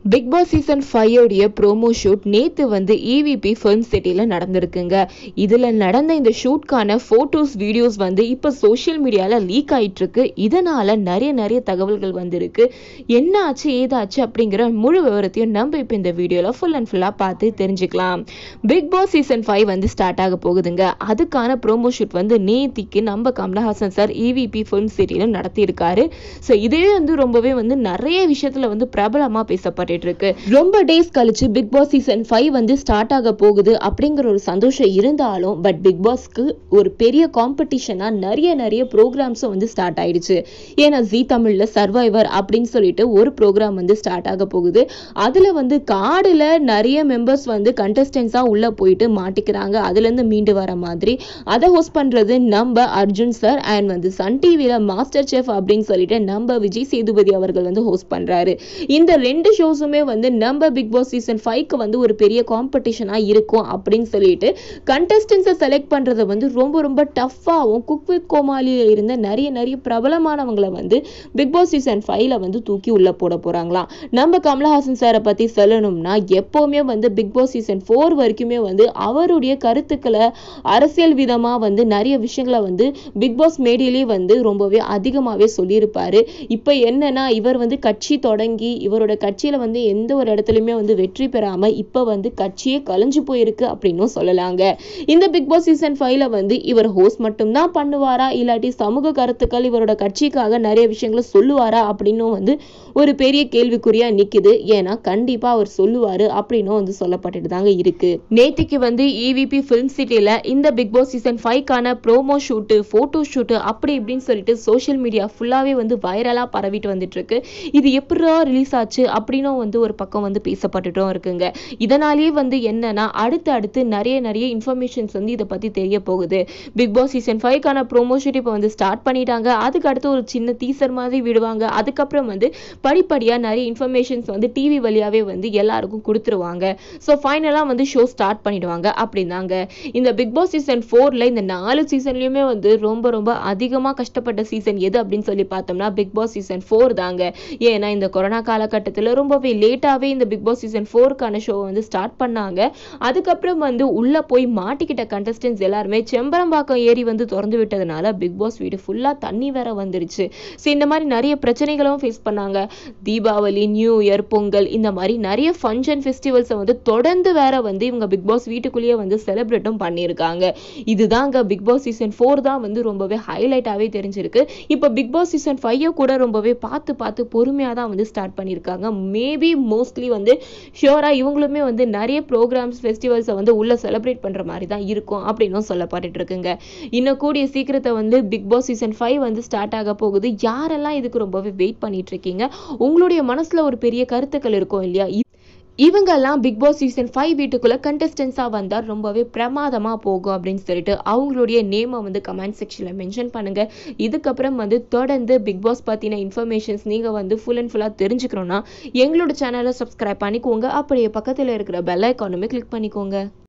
big Boss season five உடைய promo shoot நேத்து வந்து EVP ஃபிலிம் சிட்டியில் நடந்திருக்குங்க இதுல நடந்த இந்த ஷூட்கான ஃபோட்டோஸ் வீடியோஸ் வந்து இப்போ சோஷியல் மீடியால லீக் ஆயிட்டு இருக்கு இதனால நிறைய நிறைய தகவல்கள் வந்திருக்கு என்ன ஆச்சு ஏதாச்சு அப்படிங்கிற முழு விவரத்தையும் நம்ம இப்போ இந்த வீடியோல ஃபுல் அண்ட் ஃபுல்லா பார்த்து தெரிஞ்சுக்கலாம் பிக் பாஸ் சீசன் ஃபைவ் வந்து ஸ்டார்ட் ஆக போகுதுங்க அதுக்கான ப்ரோமோ ஷூட் வந்து நேத்திக்கு நம்ம கமலஹாசன் சார் EVP ஃபிலிம் சிட்டியில் நடத்தியிருக்காரு ஸோ இதே வந்து ரொம்பவே வந்து நிறைய விஷயத்துல வந்து பிரபலமா பேசப்பட்டு இருக்கு ரொம்ப டேஸ் கழிச்சு பிக் பாஸ் சீசன் ஃபைவ் வந்து ஸ்டார்ட் ஆக போகுது அப்படிங்கிற ஒரு சந்தோஷம் இருந்தாலும் பட் பிக் பாஸ்க்கு ஒரு பெரிய காம்படிஷனா நிறைய நிறைய ப்ரோக்ராம்ஸும் வந்து ஸ்டார்ட் ஆயிடுச்சு ஏன்னா ஜி தமிழ்ல சர்வைவர் அப்படின்னு சொல்லிட்டு ஒரு ப்ரோக்ராம் வந்து ஸ்டார்ட் ஆக போகுது அதுல வந்து காடுல நிறைய மெம்பர்ஸ் வந்து கண்டஸ்டன்ஸா உள்ள போயிட்டு மாட்டிக்கிறாங்க அதுல இருந்து மீண்டு வர மாதிரி அதை ஹோஸ்ட் பண்றது நம்ம அர்ஜுன் சார் அண்ட் வந்து சன் டிவில மாஸ்டர் செஃப் அப்படின்னு சொல்லிட்டு நம்ம விஜய் சேதுபதி அவர்கள் வந்து ஹோஸ்ட் பண்றாரு இந்த ரெண்டு ஷோஸுமே வந்து நம்ம பிக் பாஸ் சீசன் ஃபைவ்க்கு வந்து ஒரு பெரிய காம்படிஷனா இருக்கும் அப்படின்னு சொல்லிட்டு கண்டஸ்டன்ஸை செலக்ட் பண்றது வந்து ரொம்ப ரொம்ப டஃப்பாகவும் குக் வித் கோமாளியில இருந்த நிறைய நிறைய பிரபலமானவங்களை வந்து பிக் பாஸ் சீசன் ஃபைவ்ல வந்து தூக்கி உள்ள போட போறாங்களாம் நம்ம கமலஹாசன் சாரை பத்தி சொல்லணும்னா எப்பவுமே வந்து பிக் பாஸ் சீசன் ஃபோர் வரைக்குமே வந்து அவருடைய கருத்துக்களை அரசியல் விதமா வந்து நிறைய விஷயங்களை வந்து பிக் பாஸ் மேடையிலேயே வந்து ரொம்பவே அதிகமாவே சொல்லியிருப்பாரு இப்போ என்னன்னா இவர் வந்து கட்சி தொடங்கி இவரோட கட்சியில வந்து எந்த ஒரு இடத்துலயுமே வந்து வெற்றி பெறாம இப்ப வந்து கட்சியே கலைஞ்சு போயிருக்கு அப்படின்னும் சொல்லலாங்க இந்த பிக் பாஸ் சீசன் ஃபைவ்ல வந்து இவர் ஹோஸ்ட் மட்டும்தான் பண்ணுவாரா இல்லாட்டி சமூக கருத்துக்கள் இவரோட கட்சிக்காக நிறைய விஷயங்களை சொல்லுவாரா அப்படின்னும் வந்து ஒரு பெரிய கேள்விக்குறியா நிக்குது ஏன்னா கண்டிப்பா அவர் சொல்லுவாரு அப்படின்னும் வந்து சொல்லப்பட்டுட்டு தாங்க இருக்கு நேத்திக்கு வந்து EVP ஃபிலிம் சிட்டில இந்த பிக் பாஸ் சீசன் ஃபைவ்க்கான ப்ரோமோ ஷூட்டு ஃபோட்டோ ஷூட்டு அப்படி இப்படின்னு சொல்லிட்டு சோஷியல் மீடியா ஃபுல்லாவே வந்து வைரலா பரவிட்டு வந்துட்டு இருக்கு இது எப்படா ரிலீஸ் ஆச்சு அப்படின்னும் வந்து ஒரு பக்கம் வந்து பேசப்பட்டுட்டும் இருக்குங்க இதனாலேயே வந்து என்னன்னா அடுத்து அடுத்து நிறைய நிறைய இன்ஃபர்மேஷன்ஸ் வந்து இதை பத்தி தெரிய போகுது பிக் பாஸ் சீசன் ஃபைவ்க்கான ப்ரோமோ ஷூட் இப்போ வந்து ஸ்டார்ட் பண்ணிட்டாங்க அதுக்கு அடுத்து ஒரு சின்ன டீசர் மாதிரி விடுவாங்க அதுக்கப்புறம் வந்து படிப்படியா நிறைய இன்ஃபர்மேஷன்ஸ் வந்து டிவி வழியாவே வந்து எல்லாருக்கும் கொடுத்துருவாங்க ஸோ ஃபைனலாக வந்து ஷோ ஸ்டார்ட் பண்ணிடுவாங்க அப்படின்னாங்க இந்த பிக் பாஸ் சீசன் ஃபோர்ல இந்த நாலு சீசன்லயுமே வந்து ரொம்ப ரொம்ப அதிகமா கஷ்டப்பட்ட சீசன் எது அப்படின்னு சொல்லி பார்த்தோம்னா பிக் பாஸ் சீசன் ஃபோர் தாங்க ஏன்னா இந்த கொரோனா காலகட்டத்துல ரொம்பவே லேட்டாவே இந்த பிக் பாஸ் சீசன் ஃபோருக்கான ஷோ வந்து ஸ்டார்ட் பண்ணாங்க அதுக்கப்புறம் வந்து உள்ள போய் மாட்டிக்கிட்ட கண்டஸ்டன்ஸ் எல்லாருமே செம்பரம்பாக்கம் ஏரி வந்து திறந்து விட்டதுனால பிக் பாஸ் வீடு ஃபுல்லா தண்ணி வேற வந்துருச்சு ஸோ இந்த மாதிரி நிறைய பிரச்சனைகளும் ஃபேஸ் பண்ணாங்க தீபாவளி நியூ இயர் பொங்கல் இந்த மாதிரி நிறைய ஃபங்க்ஷன் ஃபெஸ்டிவல்ஸை வந்து தொடர்ந்து வேற வந்து இவங்க பிக் பாஸ் வீட்டுக்குள்ளேயே வந்து செலிப்ரேட்டும் பண்ணியிருக்காங்க இதுதாங்க பிக் பாஸ் சீசன் ஃபோர் தான் வந்து ரொம்பவே ஹைலைட்டாகவே தெரிஞ்சிருக்கு இப்போ பிக் பாஸ் சீசன் ஃபைவ் கூட ரொம்பவே பார்த்து பார்த்து பொறுமையாக தான் வந்து ஸ்டார்ட் பண்ணியிருக்காங்க மேபி மோஸ்ட்லி வந்து ஷியோராக இவங்களுமே வந்து நிறைய ப்ரோக்ராம்ஸ் ஃபெஸ்டிவல்ஸை வந்து உள்ள செலிப்ரேட் பண்ணுற மாதிரி தான் இருக்கும் அப்படின்னும் சொல்லப்பட்டுட்டு இருக்குங்க இன்னும் கூடிய சீக்கிரத்தை வந்து பிக் பாஸ் சீசன் ஃபைவ் வந்து ஸ்டார்ட் ஆக போகுது யாரெல்லாம் இதுக்கு ரொம்பவே வெயிட் பண்ணிட்டு இருக்கீங்க உங்களுடைய மனசுல ஒரு பெரிய கருத்துக்கள் இருக்கும் இல்லையா இவங்கெல்லாம் பிக் பாஸ் சீசன் ஃபைவ் வீட்டுக்குள்ள கண்டஸ்டன்ஸாக வந்தால் ரொம்பவே பிரமாதமாக போகும் அப்படின்னு சொல்லிட்டு அவங்களுடைய நேமை வந்து கமெண்ட் செக்ஷனில் மென்ஷன் பண்ணுங்க இதுக்கப்புறம் வந்து தொடர்ந்து பிக் பாஸ் பற்றின இன்ஃபர்மேஷன்ஸ் நீங்கள் வந்து ஃபுல் அண்ட் ஃபுல்லாக தெரிஞ்சுக்கணும்னா எங்களோட சேனலை சப்ஸ்கிரைப் பண்ணிக்கோங்க அப்படியே பக்கத்தில் இருக்கிற பெல் ஐக்கானுமே கிளிக் பண்ணிக்கோங்க